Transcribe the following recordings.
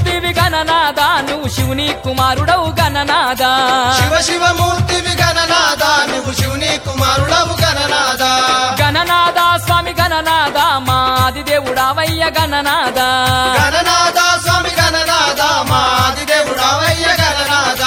మూర్తివి గణనాద నువ్వు శివుని కుమారుడవు గణనాద శివ శివ మూర్తివి గణనాథ నువ్వు శివుని కుమారుడవు గణనాథ గణనాద స్వామి గణనాద మా ఆదిదేవుడావయ్య గణనాద గణనాథ స్వామి గణనాథ మా ఆదిదేవుడవయ్య గణనాథ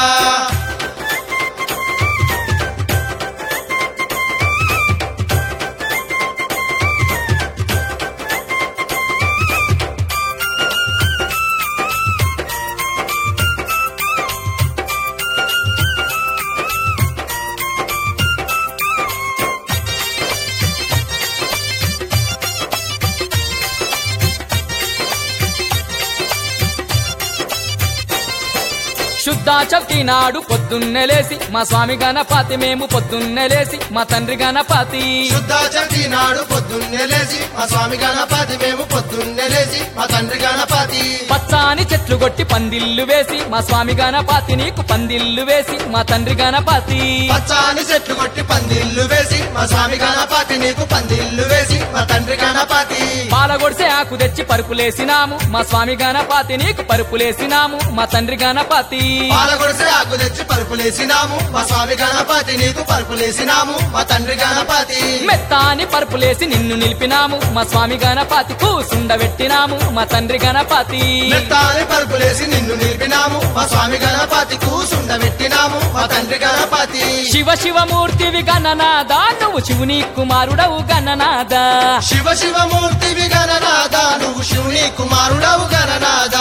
శుద్ధ చవితి నాడు పొద్దున్నే లేసి మా స్వామి గణపతి మేము పొద్దున్నే లేసి మా తండ్రి గణపతి శుద్ధ చవితి నాడు పొద్దున్నే లేచి మా స్వామి గణపతి మేము పొద్దున్నే లేచి మా తండ్రి గణపతి పచ్చాని చెట్లు కొట్టి పందిళ్ళు వేసి మా స్వామి గణపతి నీకు పందిళ్ళు వేసి మా తండ్రి గణపతి పచ్చాని చెట్లు కొట్టి పందిళ్ళు వేసి మా స్వామి గణపతి నీకు పందిళ్ళు వేసి మా తండ్రి గణపతి పాలగొడిసే ఆకు తెచ్చి పరుపులేసినాము మా స్వామి గణపతి నీకు పరుపులేసినాము మా తండ్రి గణపతి పాలగొడిసే ఆకు తెచ్చి పరుపులేసినాము మా స్వామి గణపతి నీకు పరుపులేసినాము మా తండ్రి గణపతి మెత్తాని పరుపులేసి నిన్ను నిలిపినాము మా స్వామి గణపతి కూసుండబెట్టినాము మా తండ్రి గణపతి మెత్తాని పరుపులేసి నిన్ను నిలిపినాము మా స్వామి గణపతి కూసుండబెట్టినాము మా తండ్రి గణపతి శివ శివమూర్తివి గణనాద నువ్వు శివుని కుమారుడవు గణనాద శివ శివ మూర్తివి గణనాథ నువ్వు శివుని కుమారుడవు గణనాథ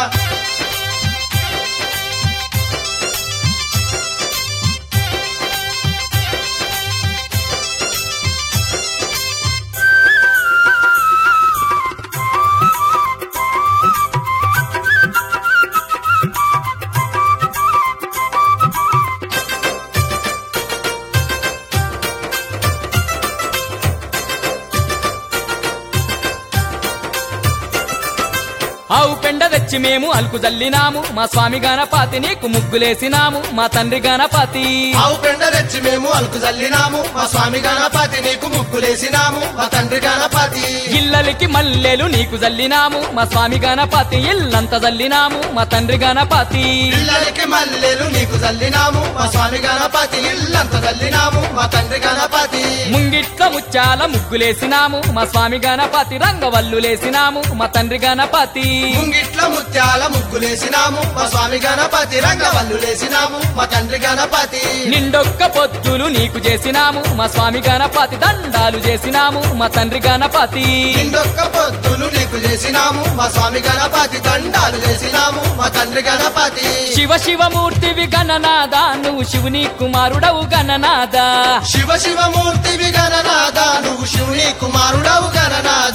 ఆవు పెండ తెచ్చి మేము అలుకు జల్లినాము మా స్వామి గణపతి నీకు ముగ్గులేసినాము మా తండ్రి గణపతి ఆవు పెండ తెచ్చి మేము అలుకు చల్లినాము మా స్వామి గణపతి నీకు ముక్కులేసినాము మా తండ్రి గణపతి ఇల్లలకి మల్లెలు నీకు జల్లినాము మా స్వామి గణపతి ఇల్లంత జల్లినాము మా తండ్రి గణపతి పిల్లలకి మల్లెలు నీకు చల్లినాము మా స్వామి గణపతి ఇల్లంత చల్లినాము మా తండ్రి గణపతి ముంగిట్ల ముత్యాల ముగ్గులేసినాము మా స్వామి గణపతి రంగవల్లులేసినాము మా తండ్రి గణపతి ముంగిట్ల ముత్యాల ముగ్గులేసినాము మా స్వామి గణపతి రంగవల్లులేసినాము మా తండ్రి గణపతి నిండొక్క పొత్తులు నీకు చేసినాము మా స్వామి గణపతి దండాలు చేసినాము మా తండ్రి గణపతి నిండొక్క పొత్తులు నీకు చేసినాము మా స్వామి గణపతి దండాలు చేసినాము మా తండ్రి గణపతి శివ శివమూర్తివి గణనాద నువ్వు శివుని కుమారుడవు గణనాద శివ శివ మూర్తివి గణనాథ నువ్వు శివుని కుమారుడవు గణనాథ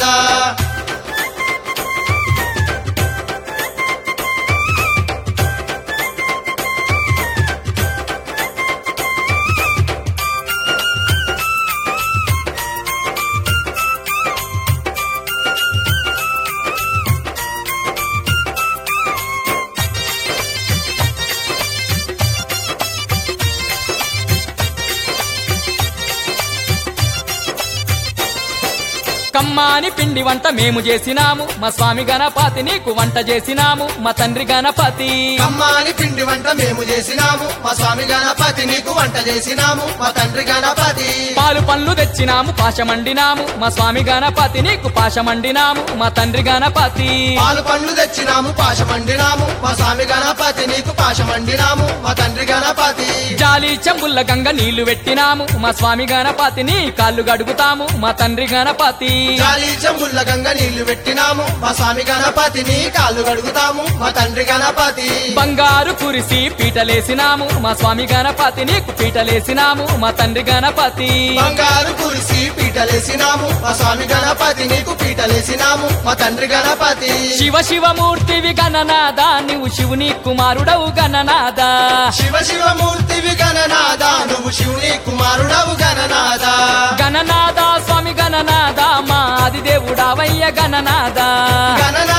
కమ్మాని పిండి వంట మేము చేసినాము మా స్వామి గణపతి నీకు వంట చేసినాము మా తండ్రి గణపతి అమ్మాని పిండి వంట మేము చేసినాము మా స్వామి గణపతి నీకు వంట చేసినాము మా తండ్రి గణపతి పాలు పండ్లు తెచ్చినాము పాశమండినాము మా స్వామి గణపతి నీకు పాశమండినాము మా తండ్రి గణపతి పాలు పండ్లు తెచ్చినాము పాశమండినాము మా స్వామి గణపతి నీకు పాశమండినాము మా తండ్రి గణపతి జాలి చెంబుల్ల గంగ నీళ్లు పెట్టినాము మా స్వామి గణపతి నీ కాళ్ళు గడుగుతాము మా తండ్రి గణపతి గాలి చెంబుల్ల గంగ నీళ్లు పెట్టినాము మా స్వామి గణపతిని కాళ్ళు కడుగుతాము మా తండ్రి గణపతి బంగారు కురిసి పీటలేసినాము మా స్వామి గణపతి నీకు పీటలేసినాము మా తండ్రి గణపతి బంగారు కురిసి పీటలేసినాము మా స్వామి గణపతి నీకు పీటలేసినాము మా తండ్రి గణపతి శివ శివమూర్తివి గణనాద నువ్వు శివుని కుమారుడవు గణనాద శివ శివమూర్తివి గణనాథ నువ్వు శివుని కుమారుడవు గణనాథ గణనాద స్వామి గణనాద మా ఆదిదేవుడావయ్య గణనాద గణనాథ